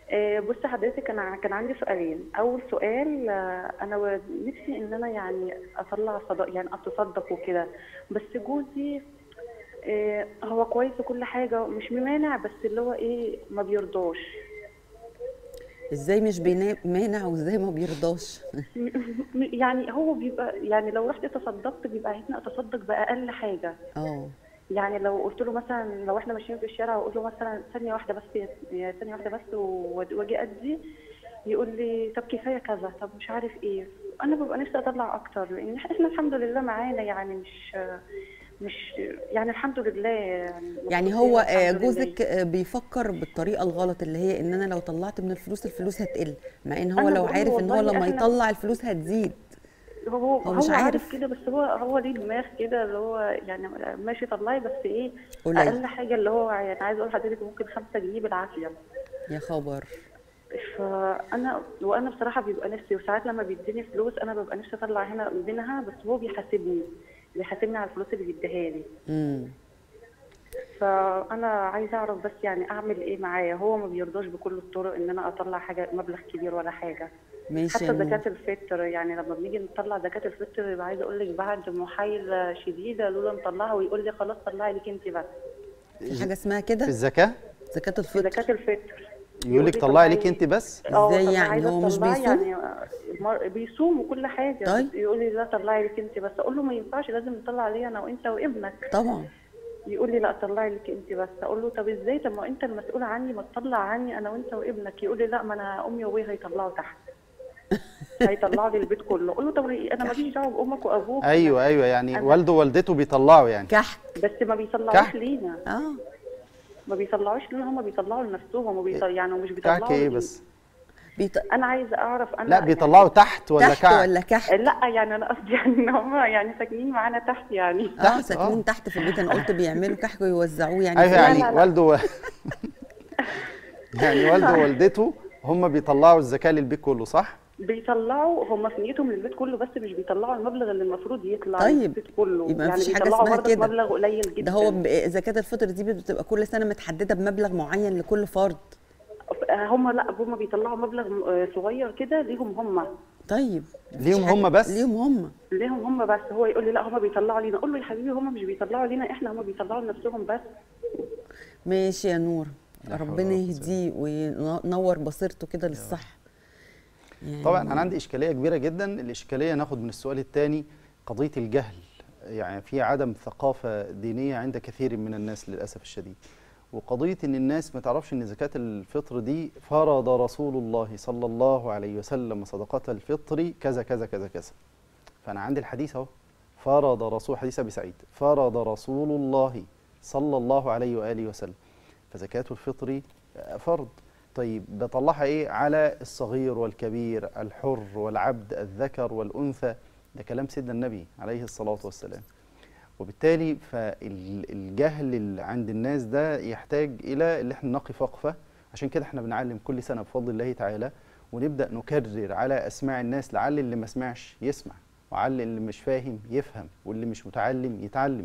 آه، بصي حضرتك انا كان عندي سؤالين اول سؤال آه، انا و- نفسي ان انا يعني اطلع صدق يعني اتصدق وكده بس جوزي آه، هو كويس وكل حاجه مش ممانع بس اللي هو ايه ما بيرضاش ازاي مش بينا- مانع وازاي ما بيرضاش يعني هو بيبقى يعني لو رحت تصدقت بيبقى عايزني اتصدق باقل حاجه اه يعني لو قلت له مثلا لو احنا ماشيين في الشارع واقول له مثلا ثانيه واحده بس يا- يا ثانيه واحده بس و- واجي ادي يقول لي طب كفايه كذا طب مش عارف ايه انا ببقى نفسي اطلع اكتر لان احنا الحمد لله معانا يعني مش مش يعني الحمد لله يعني يعني هو الحمد آه، لله. جوزك آه، بيفكر بالطريقه الغلط اللي هي ان انا لو طلعت من الفلوس الفلوس هتقل مع ان هو أنا لو بقول عارف ان هو والله لما إحنا- يطلع الفلوس هتزيد هو هو هو, مش هو عارف. عارف كده بس هو هو ليه دماغ كده اللي هو يعني ماشي طلعي بس ايه قليل. اقل حاجه اللي هو يعني عايز اقول لحضرتك ممكن 5 جنيه بالعافيه يا خبر فانا وانا بصراحه بيبقى نفسي وساعات لما بيديني فلوس انا ببقى نفسي اطلع هنا منها بس هو بيحاسبني بيحاسبني على الفلوس اللي بيديها لي امم فانا عايزه اعرف بس يعني اعمل ايه معاه هو ما بيرضاش بكل الطرق ان انا اطلع حاجه مبلغ كبير ولا حاجه ماشي حتى يا نور. زكاه الفطر يعني لما بنيجي نطلع زكاه الفطر يبقى عايزه اقول لك بعد محايله شديده لولا نطلعها ويقول لي خلاص طلعي لك انت بس في حاجه اسمها في كده الزكاه زكاه الفطر زكاه الفطر يقول لك طلعي ليك انت بس اه إزاي طب يعني؟ عايزة هو مش أطلعها بيصوم؟ يعني مر- بيصوم وكل حاجه طيب. بس يقول لي لا طلعي لك انت بس اقول له ما ينفعش لازم نطلع عليه انا وانت وابنك طبعا يقول لي لا طلعي لك انت بس اقول له طب ازاي طب ما انت المسؤول عني ما تطلع عني انا وانت وابنك يقول لي لا ما انا امي وابويا هيطلعوا تحت هيطلعوا لي البيت كله اقول له طب انا ماليش دعوه بامك وابوك ايوه ايوه يعني أنا- والده ووالدته بيطلعوا يعني كحك بس ما بيطلعوش كحك. لينا اه ما بيطلعوش لينا هم بيطلعوا لنفسهم وبيطلع يعني ومش بيطلعوا كعك ايه لي. بس بيط... انا عايزه اعرف انا لا بيطلعوا تحت ولا تحت كعك ولا كحك يعني لا يعني انا قصدي يعني ان هم يعني ساكنين معانا تحت يعني اه تحت، ساكنين آه. تحت في البيت انا قلت بيعملوا كحك ويوزعوه يعني ايوه في- يعني لا، لا. والده و... يعني والده ووالدته هم بيطلعوا الزكاه للبيت كله صح؟ بيطلعوا هم في نيتهم للبيت كله بس مش بيطلعوا المبلغ اللي المفروض يطلع طيب. للبيت كله يبقى يعني مفيش حاجة بيطلعوا اسمها برضه كده. مبلغ قليل جدا ده هو ب- زكاه الفطر دي بتبقى كل سنه متحدده بمبلغ معين لكل فرد هم لا هم بيطلعوا مبلغ آه، صغير كده ليهم هم طيب مفيش ليهم حاجة- هم بس؟ ليهم هم ليهم هم بس هو يقول لي لا هم بيطلعوا لينا اقول له يا حبيبي هم مش بيطلعوا لينا احنا هم بيطلعوا لنفسهم بس ماشي يا نور لا حول ربنا ولا قوة يهديه وينور بصيرته كده للصح يعني طبعا انا عندي اشكاليه كبيره جدا الاشكاليه ناخد من السؤال الثاني قضيه الجهل يعني في عدم ثقافه دينيه عند كثير من الناس للاسف الشديد وقضيه ان الناس ما تعرفش ان زكاه الفطر دي فرض رسول الله صلى الله عليه وسلم صدقه الفطر كذا كذا كذا كذا فانا عندي الحديث اهو فرض رسول حديث ابي سعيد فرض رسول الله صلى الله عليه واله وسلم فزكاه الفطر فرض طيب بطلعها ايه على الصغير والكبير الحر والعبد الذكر والانثى ده كلام سيدنا النبي عليه الصلاه والسلام وبالتالي فالجهل اللي عند الناس ده يحتاج الى اللي احنا نقف وقفه عشان كده احنا بنعلم كل سنه بفضل الله تعالى ونبدا نكرر على اسماع الناس لعل اللي ما سمعش يسمع وعل اللي مش فاهم يفهم واللي مش متعلم يتعلم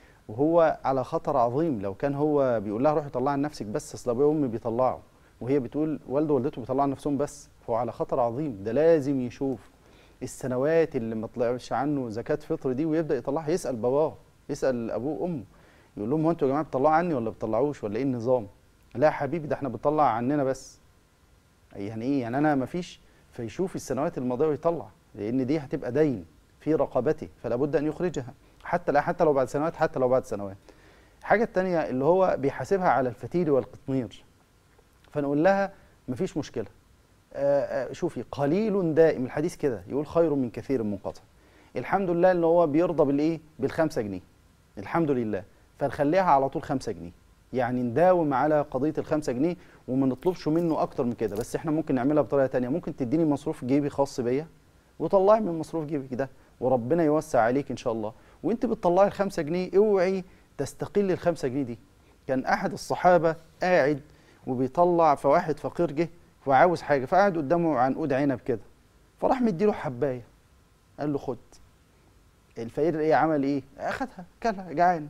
وهو على خطر عظيم لو كان هو بيقول لها روحي طلعي لنفسك بس اصل ابويا وامي بيطلعوا وهي بتقول والده ووالدته بيطلعوا نفسهم بس فهو على خطر عظيم ده لازم يشوف السنوات اللي ما طلعش عنه زكاه فطر دي ويبدا يطلعها يسال باباه يسال ابوه وامه يقول لهم هو انتوا يا جماعه بتطلعوا عني ولا بتطلعوش ولا ايه النظام؟ لا يا حبيبي ده احنا بنطلع عننا بس يعني ايه يعني انا ما فيش فيشوف السنوات الماضيه ويطلع لان دي هتبقى دين في رقبته فلا بد ان يخرجها حتى لا حتى لو بعد سنوات حتى لو بعد سنوات الحاجه الثانيه اللي هو بيحاسبها على الفتيل والقطمير فنقول لها مفيش مشكله آه، آه، شوفي قليل دائم الحديث كده يقول خير من كثير منقطع الحمد لله ان هو بيرضى بالايه بالخمسة جنيه الحمد لله فنخليها على طول خمسة جنيه يعني نداوم على قضيه الخمسة جنيه وما نطلبش منه اكتر من كده بس احنا ممكن نعملها بطريقه تانية ممكن تديني مصروف جيبي خاص بيا وطلعي من مصروف جيبك ده وربنا يوسع عليك ان شاء الله وانت بتطلعي الخمسة جنيه اوعي تستقل الخمسة جنيه دي كان احد الصحابه قاعد وبيطلع فواحد فقير جه وعاوز حاجه فقعد قدامه عنقود عنب كده فراح مديله حبايه قال له خد الفقير ايه عمل ايه اخدها كلها جعان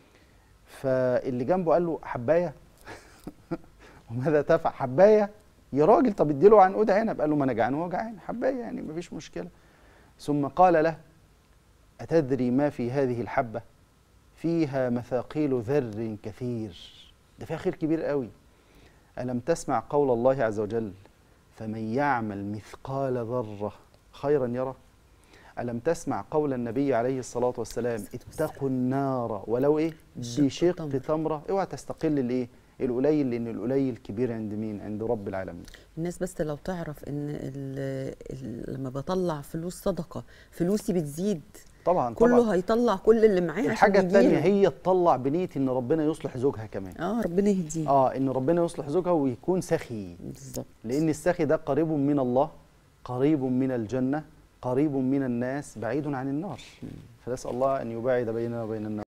فاللي جنبه قال له حبايه وماذا تفعل حبايه يا راجل طب اديله عنقود عنب قال له ما انا جعان وهو جعان حبايه يعني مفيش مشكله ثم قال له اتدري ما في هذه الحبه فيها مثاقيل ذر كثير ده فيها خير كبير قوي ألم تسمع قول الله عز وجل فمن يعمل مثقال ذرة خيرا يره ألم تسمع قول النبي عليه الصلاة والسلام اتقوا النار ولو إيه بشق بشق تمرة. تمرة اوعى تستقل الإيه القليل لأن القليل كبير عند مين عند رب العالمين الناس بس لو تعرف ان ال ال لما بطلع فلوس صدقه فلوسي بتزيد طبعا كله طبعا هيطلع كل اللي معاه عشان الحاجة الثانية يديله. هي تطلع بنية إن ربنا يصلح زوجها كمان اه ربنا يهديه اه ان ربنا يصلح زوجها ويكون سخي بالظبط لأن السخي ده قريب من الله قريب من الجنة قريب من الناس بعيد عن النار فنسأل الله أن يباعد بيننا وبين النار